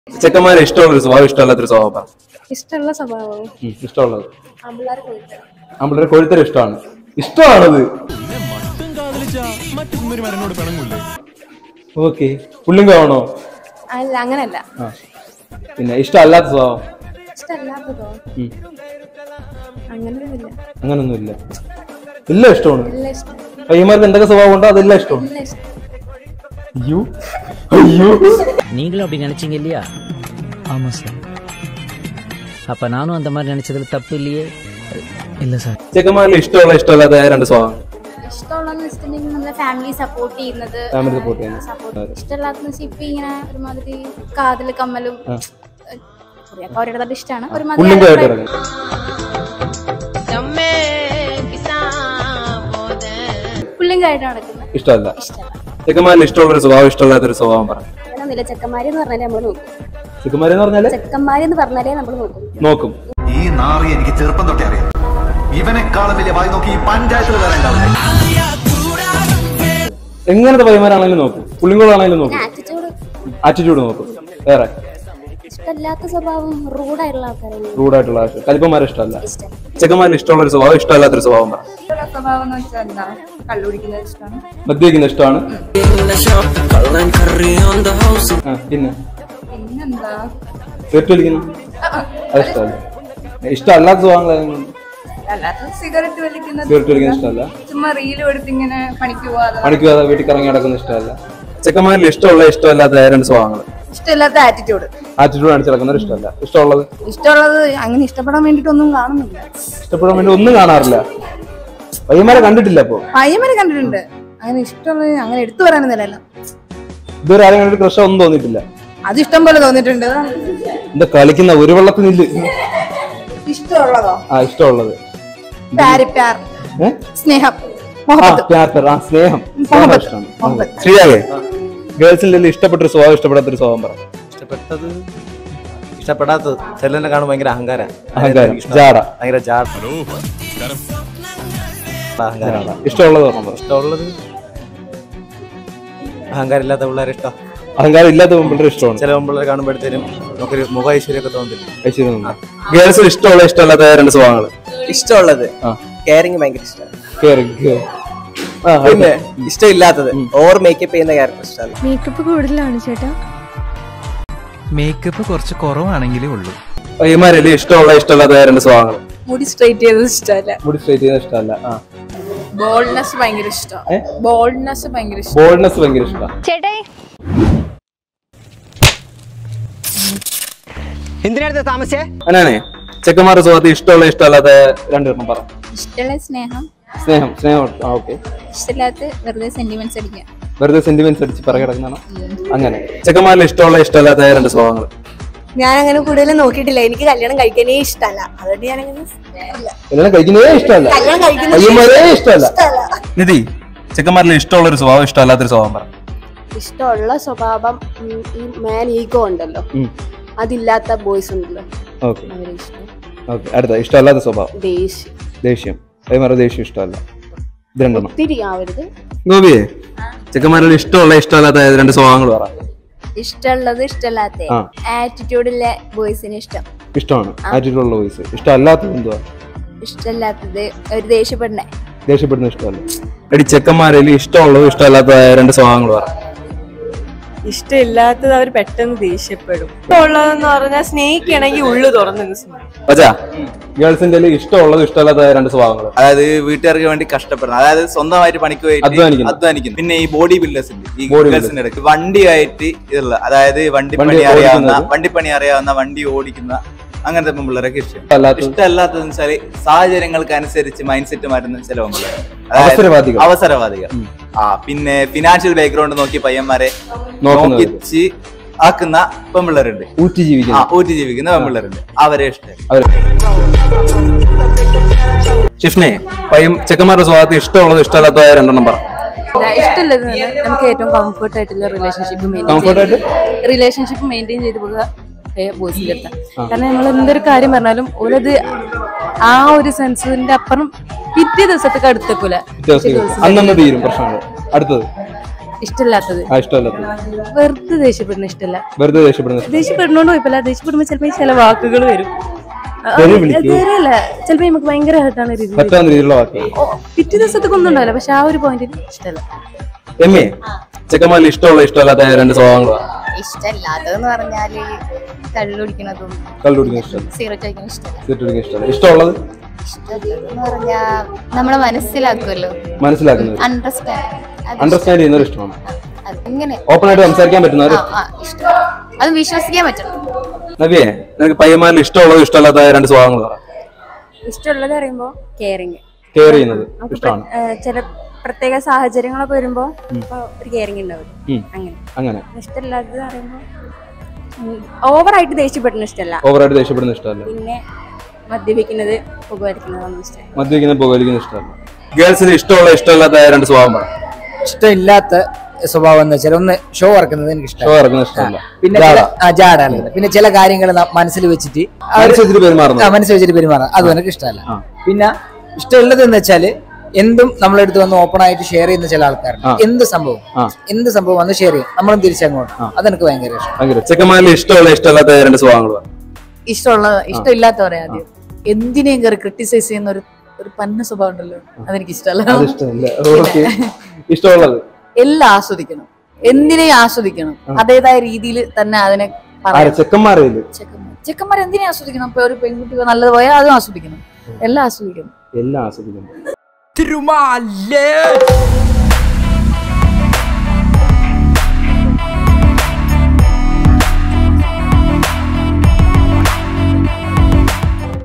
ചെക്കന്മാരെ ഇഷ്ടമുള്ള ഒരു സ്വഭാവം ഇഷ്ടമല്ലാത്തൊരു സ്വഭാവം പറ. ഇഷ്ടമുള്ള സ്വഭാവവും ഉം, ഇഷ്ടമുള്ളത് ആമ്പിള്ളേരെ പോയിട്ട് നമ്മുടെ കോഴിത്തരം ഇഷ്ടമാണ് ഇഷ്ടമാണത് ഓക്കെ പുള്ളിങ്കാവണോ അല്ല അങ്ങനല്ല ആ പിന്നെ ഇഷ്ടമല്ലാത്ത സ്വഭാവം ഇഷ്ടമല്ലാത്തതോ ഉം, അങ്ങനെയൊന്നുമില്ല അങ്ങനൊന്നുമില്ല എല്ലാം ഇഷ്ടമാണ് എല്ലാം ഇഷ്ടം പയ്യന്മാർക്ക് എന്തൊക്കെ സ്വഭാവം ഉണ്ടോ അതെല്ലാം ഇഷ്ടമാണ് എല്ലാം ഇഷ്ടം അയ്യോ അയ്യോ நீங்களும் அப்படி நினைச்சீங்க இல்லையா ஆமா சார் அப்ப நானும் அந்த மாதிரி நினைச்சதுல தப்பு இல்லையே இல்ல சார் ചെക്കന്മാരിൽ ഇഷ്ടമുള്ള ഇഷ്ടമല്ലാത്ത രണ്ട് സ്വഭാവം ഇഷ്ടമുള്ളതെന്ന് വെച്ചിട്ടുണ്ടെങ്കിൽ നമ്മളെ ഫാമിലി സപ്പോർട്ട് ചെയ്യുന്നത് ഫാമിലി സപ്പോർട്ട് ചെയ്യുന്നത് സപ്പോർട്ട് ഇഷ്ടമല്ലാത്തെന്ന് വെച്ചാൽ ഇപ്പൊ ഇങ്ങനെ ഒരുമാതിരി കാതില് കമ്മലും കുറെയൊക്കെ അവരുടെ തന്നെ ഇഷ്ടമാണ് പുള്ളിങ്ക ആയിട്ട് ഒരുമാതിരി കിടക്കുന്നത് പുള്ളിങ്കായിട്ട് നടക്കുന്നത് ഇഷ്ടമല്ല ഇഷ്ടമല്ല ചെക്കന്മാരിൽ ഇഷ്ടമുള്ള ഒരു സ്വഭാവം ഇഷ്ടമല്ലാത്തൊരു സ്വഭാവം പറ അങ്ങനെയൊന്നുമില്ല ചെക്കന്മാര് എന്ന് പറഞ്ഞാലേ നമ്മൾ നോക്കും ചെക്കന്മാരെന്ന് പറഞ്ഞാല് ചെക്കന്മാര് എന്ന് പറഞ്ഞാലേ നമ്മൾ നോക്കും നോക്കും ഈ നാറി എനിക്ക് ചെറുപ്പം തൊട്ടേ അറിയാം ഇവനെക്കാളും വലിയ വായി നോക്കി ഈ പഞ്ചായത്തിൽ വേറെ ഉണ്ടാവില്ല എങ്ങനത്തെ പയ്യന്മാരാണെങ്കിലും നോക്കും പുള്ളിങ്കോളാണെങ്കിലും നോക്കും ആറ്റിറ്റ്യൂഡ് ആറ്റിറ്റ്യൂഡ് നോക്കും വേറെ ഇഷ്ടമല്ലാത്ത സ്വഭാവം റൂഡായിട്ടുള്ള ആൾക്കാരാണ് റൂഡായിട്ടുള്ള ആവശ്യം കലിപ്പന്മാരെ ഇഷ്ടമല്ല ഇഷ്ടം ചെക്കന്മാരിൽ ഇഷ്ടമുള്ള ഒരു സ്വഭാവം ഇഷ്ടമല്ലാത്തൊരു സ്വഭാവം പറ സ്വഭാവം എന്ന് വെച്ചാൽ എന്താ കള്ളുപിടിക്കുന്നത് ഇഷ്ടമാണ് മദ്യപിക്കുന്ന ഇഷ്ടമാണ് ആ, പിന്നെ പിന്നെന്താ സിഗരറ്റ് വലിക്കുന്നു അത് ഇഷ്ടമല്ല ഇഷ്ടമല്ലാത്ത സ്വഭാവങ്ങൾ ഏതെങ്കിലും? അല്ലാത്ത സിഗരറ്റ് വലിക്കുന്നത് സിഗരറ്റ് വലിക്കുന്ന ഇഷ്ടമല്ല ചുമ്മാ റീലും എടുത്ത് ഇങ്ങനെ പണിക്ക് പോവാതെ പണിക്ക് പോകാതെ വീട്ടിൽ കറങ്ങി നടക്കുന്ന ഇഷ്ടമല്ല ചെക്കന്മാരിൽ ഇഷ്ടമുള്ള ഇഷ്ടമല്ലാത്ത രണ്ട് സ്വഭാവങ്ങൾ ഇഷ്ടമില്ലാത്ത ആറ്റിറ്റ്യൂഡ് ആറ്റിറ്റ്യൂഡ് കാണിച്ച് നടക്കുന്നവർ ഇഷ്ടമല്ല ഇഷ്ടമുള്ളത് ഇഷ്ടമുള്ളത് അങ്ങനെ ഇഷ്ടപ്പെടാൻ വേണ്ടിട്ടൊന്നും കാണുന്നില്ല ഇഷ്ടപ്പെടാൻ വേണ്ടി ഒന്നും കാണാറില്ല പയ്യന്മാരെ കണ്ടിട്ടില്ല അപ്പോ പയ്യന്മാരെ കണ്ടിട്ടുണ്ട് അങ്ങനെ ഇഷ്ടമുള്ളത് അങ്ങനെ എടുത്തു പറയാനൊന്നുമല്ല ഇതുവരെ ആരെങ്കിലും ഒരു ക്രഷ ഒന്നും തോന്നിയിട്ടില്ല അത് ഇഷ്ടം പോലെ തോന്നിയിട്ടുണ്ട് എന്താ കളിക്കുന്ന ഒരു വെള്ളത്തിനില്ല ഇഷ്ടമുള്ളതോ ആ ഇഷ്ടമുള്ളത് പ്യാരി പ്യാർ ഏ? സ്നേഹം ആ മുഹബത്ത് പ്യാർ പ്യാർ, ആ സ്നേഹം സ്നേഹം മുഹബത്ത്. ഇഷ്ടമാണ് മുഹബത്ത്. ശ്രീയാകെ ഗേൾസിൽ ഇഷ്ടപ്പെട്ട ഒരു സ്വഭാവം ഇഷ്ടപ്പെടാത്തൊരു സ്വഭാവം പറ ഇഷ്ടപ്പെട്ടത് ഇഷ്ടപ്പെടാത്തത് ചെല്ലനെ കാണുമ്പോൾ ഭയങ്കര അഹങ്കാര അഹങ്കാരം ജാട ഭയങ്കര ജാട അഹങ്കാരം ഇഷ്ടമുള്ളത് പറഞ്ഞോ പറ. ഇഷ്ടമുള്ളത് അഹങ്കാരം ഇല്ലാത്ത പിള്ളേരെ ഇഷ്ടം അഹങ്കാരം ഇല്ലാത്ത പെൺപിള്ളേർ ഇഷ്ടമാണ് ചില പിള്ളേരെ കാണുമ്പോഴത്തേനും നമുക്കൊരു മുഖ ഐശ്വര്യമൊക്കെ തോന്നില്ല ഐശ്വര്യം ഗേൾസിൽ ഇഷ്ടമുള്ള ഇഷ്ടമല്ലാത്ത രണ്ട് സ്വഭാവങ്ങൾ ഇഷ്ടമുള്ളത് ആ. കെയറിങ് ഭയങ്കര ഇഷ്ടമാണ് കേറി കേറി. ആ, പിന്നെ ഇഷ്ടമില്ലാത്തത് ഓവർ മേക്കപ്പ് ചെയ്യുന്ന ക്യാരക്ടർ ഇഷ്ടമല്ല മേക്കപ്പ് കൂടുതലാണ് ചേട്ടാ മേക്കപ്പ് കുറച്ച് കുറവാണെങ്കിലേ ഉള്ളൂ പയ്യന്മാരിൽ ഇഷ്ടമുള്ള ഇഷ്ടമല്ലാത്ത രണ്ട് സ്വഭാവങ്ങൾ മുടി സ്ട്രൈറ്റ് ചെയ്തത് ഇഷ്ടമല്ല മുടി സ്ട്രൈറ്റ് ചെയ്യുന്നത് ഇഷ്ടമല്ല ആ ബോൾഡ്നെസ് ഭയങ്കര ഇഷ്ടം ഏ? ബോൾഡ്നെസ് ഭയങ്കര ഇഷ്ടം ബോൾഡ്നെസ് ഭയങ്കര ഇഷ്ടമാണ് ചേട്ടായി എന്തിനടുത്ത് താമസിച്ചേ അങ്ങനെയാണേ ചെക്കന്മാരുടെ സ്വഭാവത്തിൽ ഇഷ്ടമുള്ള ഇഷ്ടമല്ലാത്ത രണ്ടെണ്ണം പറ ഇഷ്ടമുള്ള സ്നേഹം സ്നേഹം സ്നേഹം ആ ഓക്കെ ഇഷ്ടമില്ലാത്ത വെറുതെ സെന്റിമെന്റ്സ് അടിക്കുക വെറുതെ സെന്റിമെന്റ്സ് അടിച്ച് പറ കിടക്കുന്നതാണ് അങ്ങനെ ചെക്കന്മാരിൽ ഇഷ്ടമുള്ള ഇഷ്ടമല്ലാത്ത രണ്ട് സ്വഭാവങ്ങൾ ഞാൻ അങ്ങനെ കൂടുതൽ നോക്കിയിട്ടില്ല എനിക്ക് കല്യാണം കഴിക്കാനേ ഇഷ്ടമല്ല അതുകൊണ്ട് ഞാൻ അങ്ങനെ കല്യാണം കഴിക്കുന്നതേ ഇഷ്ടമല്ല കല്യാണം കഴിക്കുന്നത് പയ്യന്മാരേ ഇഷ്ടമല്ല നിധി ചെക്കന്മാരിൽ ഇഷ്ടമുള്ള ഒരു സ്വഭാവം ഇഷ്ടമല്ലാത്തൊരു സ്വഭാവം പറ ഇഷ്ടമുള്ള സ്വഭാവം ഉം, ഈ മാൻ ഈഗോ ഉണ്ടല്ലോ അതില്ലാത്ത ബോയ്സ് ഉണ്ടല്ലോ ഓക്കെ അവരെ ഇഷ്ടം ഓക്കെ അടുത്ത ഇഷ്ടമല്ലാത്ത സ്വഭാവം ദേഷ്യം ദേഷ്യം പയ്യന്മാരുടെ ദേഷ്യം ഇഷ്ടമല്ല ഇത് രണ്ടെണ്ണം ഒത്തിരി ആവരുത് ഗോപിയെ ചെക്കന്മാരിൽ ഇഷ്ടമുള്ള ഇഷ്ടമല്ലാത്ത രണ്ട് സ്വഭാവങ്ങൾ പറ ഇഷ്ടമുള്ളത് ഇഷ്ടമല്ലാത്ത ആ. ആറ്റിറ്റ്യൂഡില്ല ബോയ്സിന് ഇഷ്ടം ഇഷ്ടമാണ് ആറ്റിറ്റ്യൂഡ് ഉള്ള വോയിസ് ഇഷ്ടമല്ലാത്തത് എന്തുവാ ഇഷ്ടമല്ലാത്തത് ഒരു ദേഷ്യപ്പെടണേ ദേഷ്യപ്പെടുന്ന ഇഷ്ടമല്ല എടി ചെക്കന്മാരിൽ ഇഷ്ടമുള്ളതും ഇഷ്ടമല്ലാത്ത രണ്ട് സ്വഭാവങ്ങൾ പറ ഇഷ്ടമില്ലാത്തത് അവർ പെട്ടെന്ന് ദേഷ്യപ്പെടും ഇഷ്ടമുള്ളതെന്ന് പറഞ്ഞാൽ സ്നേഹിക്കണമെങ്കിൽ ഉള്ളു തുറന്നു പച്ചാ ഗേൾസിന്റെ ഇഷ്ടമുള്ളതും ഇഷ്ടമല്ലാത്ത രണ്ട് സ്വഭാവങ്ങൾ അതായത് വീട്ടുകാർക്ക് വേണ്ടി കഷ്ടപ്പെടണം അതായത് സ്വന്തമായിട്ട് പണിക്ക് പോയിട്ട് അധ്വാനിക്കുന്നു. അധ്വാനിക്കുന്നു പിന്നെ ഈ ബോഡി ബിൽഡേഴ്സ് ഉണ്ട് ഈ Body ഗേൾസിന്റെ ഇടയ്ക്ക് വണ്ടിയായിട്ട് ഇതുള്ള അതായത് വണ്ടിപ്പണി വണ്ടി അറിയാവുന്ന ഓടിക്കുന്നത്. വണ്ടിപ്പണി അറിയാവുന്ന വണ്ടി ഓടിക്കുന്ന അങ്ങനത്തെ പെൺപിള്ളേരൊക്കെ ഇഷ്ടം ഇഷ്ടമല്ലാത്തത്? ഇഷ്ടമല്ലാത്തതെന്ന് വെച്ചാല് സാഹചര്യങ്ങൾക്ക് അനുസരിച്ച് മൈൻഡ് സെറ്റ് മാറ്റുന്ന ചില പെൺപിള്ളേർ അവസരവാദികൾ. അവസരവാദികൾ ആ പിന്നെ ഫിനാൻഷ്യൽ ബാക്ക്ഗ്രൗണ്ട് നോക്കി പയ്യന്മാരെ നോക്കുന്നവര്. നോക്കിച്ച് ആക്കുന്ന പെൺപിള്ളേരുണ്ട് ഊറ്റി ആ ജീവിക്കുന്നു ഊറ്റി ജീവിക്കുന്ന പെൺപിള്ളേരുണ്ട് അവരെ ഇഷ്ടം അവര് ഷിഫ്നെ പയ്യൻ ചെക്കന്മാരുടെ സ്വഭാവത്തിൽ ഇഷ്ടമുള്ളത് ഇഷ്ടമല്ലാത്ത രണ്ടെണ്ണം പറ ഇഷ്ടമുള്ളത് നമുക്ക് ഏറ്റവും കംഫർട്ട് ആയിട്ടുള്ള റിലേഷൻഷിപ്പ് Comfort ആയിട്ട്? റിലേഷൻഷിപ്പ് മെയിൻറ്റെയിൻ ചെയ്ത് പോകുക ബോയ്സിന്റെ അടുത്ത് കാരണം നമ്മൾ എന്തൊരു കാര്യം പറഞ്ഞാലും ഓരത് ആ ഒരു സെൻസിന്റെ അപ്പുറം പിറ്റേ ദിവസത്തേക്ക് അടുത്തേക്കൂല വ്യത്യാസം അന്നന്ന് തീരും പ്രശ്നങ്ങൾ അടുത്തത് ഇഷ്ടമില്ലാത്തത് ആ ഇഷ്ടമല്ലാത്തത് വെറുതെ ദേഷ്യപ്പെടുന്ന ഇഷ്ടമല്ല വെറുതെ ദേഷ്യപ്പെടുന്ന ഇഷ്ടം. ദേഷ്യപ്പെടുന്നോണ്ട് കുഴപ്പമില്ല ദേഷ്യപ്പെടുമ്പോ ചിലപ്പോ ചില വാക്കുകൾ വരും ആ, തെറി വിളിക്കോ? തെറിയല്ല ചിലപ്പോ നമുക്ക് ഭയങ്കര ഹേർട്ടാണ് രീതി പറ്റാവുന്ന രീതിയിലുള്ള വാക്ക് ഓ, പിറ്റേ ദിവസത്തേക്ക് ഒന്നും ഉണ്ടാവില്ല പക്ഷെ ആ ഒരു പോയിന്റിൽ ഇഷ്ടമല്ല എം എ ചെക്കന്മാരിൽ ഇഷ്ടമുള്ള ഇഷ്ടമല്ലാത്ത രണ്ട് സ്വഭാവങ്ങൾ ഇഷ്ടമല്ലാത്തതെന്ന് പറഞ്ഞാല് കള്ളു കുടിക്കണതും കണ്ടുപിടിക്കുന്ന ഇഷ്ടം സിഗരറ്റ് കഴിക്കുന്ന ഇഷ്ടമല്ല സിഗരറ്റ് കുടിക്കുന്ന ഇഷ്ടമല്ല ഇഷ്ടമുള്ളത് ഇഷ്ടമല്ലാത്തതെന്ന് പറഞ്ഞാ നമ്മളെ മനസ്സിലാക്കുമല്ലോ മനസ്സിലാക്കുന്നത് അണ്ടർസ്റ്റാൻഡ് അണ്ടർസ്റ്റാൻഡ് ചെയ്യുന്നവർ ഇഷ്ടമാണ് ഇങ്ങനെ ഓപ്പൺ ആയിട്ട് സംസാരിക്കാൻ പറ്റുന്നവർ ആ ആ ഇഷ്ടം അത് വിശ്വസിക്കാൻ പറ്റണം നവിയെ നിനക്ക് പയ്യന്മാരിൽ ഇഷ്ടമുള്ളത് ഇഷ്ടമല്ലാത്ത രണ്ട് സ്വഭാവങ്ങൾ പറ ഇഷ്ടമുള്ളത് പറയുമ്പോ കെയറിങ് കെയർ ചെയ്യുന്നത് ഇഷ്ടമാണ് ചില പ്രത്യേക സാഹചര്യങ്ങളൊക്കെ വരുമ്പോ ഇപ്പൊ ഒരു കെയറിങ് ഉണ്ടാവും ഉം. അങ്ങനെ അങ്ങനെ ഇഷ്ടമില്ലാത്തത് പറയുമ്പോ ഓവറായിട്ട് ദേഷ്യപ്പെടുന്ന ഇഷ്ടമല്ല ഓവറായിട്ട് ദേഷ്യപ്പെടുന്ന ഇഷ്ടമല്ല പിന്നെ മദ്യപിക്കുന്നത് പുകവലിക്കുന്നതൊന്നും ഇഷ്ടമല്ല മദ്യപിക്കുന്ന പുകവലിക്കുന്ന ഇഷ്ടമല്ല ഗേൾസിന് ഇഷ്ടമുള്ള ഇഷ്ടമല്ലാത്ത രണ്ട് സ്വഭാവം പറ ഇഷ്ടമില്ലാത്ത സ്വഭാവം എന്ന് വെച്ചാൽ ഒന്ന് ഷോ ഇറക്കുന്നത് എനിക്ക് ഷോ ഇഷ്ടമാണ് ഇറക്കുന്ന ഇഷ്ടമല്ല പിന്നെ ചില- ആ, ജാടാണ് പിന്നെ ചില കാര്യങ്ങൾ മനസ്സിൽ വെച്ചിട്ട് ആ ഒരു- മനസ്സിൽ വെച്ചിട്ട് പെരുമാറുന്നത്. ആ, മനസ്സിൽ വെച്ചിട്ട് പെരുമാറാം അതും എനിക്ക് ഇഷ്ടമല്ല ആ. പിന്നെ ഇഷ്ടമുള്ളത് എന്ന് വെച്ചാല് എന്തും നമ്മളെടുത്ത് വന്ന് ഓപ്പൺ ആയിട്ട് ഷെയർ ചെയ്യുന്ന ചില ആൾക്കാരുണ്ട് ആ. എന്ത് സംഭവം ആ. എന്ത് സംഭവം വന്ന് ഷെയർ ചെയ്യും നമ്മളും തിരിച്ചങ്ങോട്ട് അതെനിക്ക് ഭയങ്കര ഇഷ്ടം ഭയങ്കര ചെക്കന്മാരിൽ ഇഷ്ടമുള്ള ഇഷ്ടമല്ലാത്ത രണ്ട് സ്വഭാവങ്ങൾ പറ ഇഷ്ടമുള്ള ഇഷ്ടമില്ലാത്തവരെ ആദ്യം എന്തിനേയും കയറി ക്രിട്ടിസൈസ് ചെയ്യുന്ന ഒരു ഒരു പന്ന സ്വഭാവം ഉണ്ടല്ലോ അതെനിക്ക് ഇഷ്ടമല്ല അത് ഇഷ്ടമല്ല ഓക്കെ ഇഷ്ടമുള്ളത് എല്ലാം ആസ്വദിക്കണം എന്തിനേയും ആസ്വദിക്കണം അതേതായ രീതിയിൽ തന്നെ അതിനെ ആരെ പറയാം ചെക്കന്മാരെ ചെക്കന്മാർ ചെക്കന്മാർ എന്തിനെ ആസ്വദിക്കണം ഇപ്പൊ ഒരു പെൺകുട്ടി നല്ലത് പോയാൽ അതും ആസ്വദിക്കണം എല്ലാം ആസ്വദിക്കണം എല്ലാം ആസ്വദിക്കുന്നു തിരുമാലേ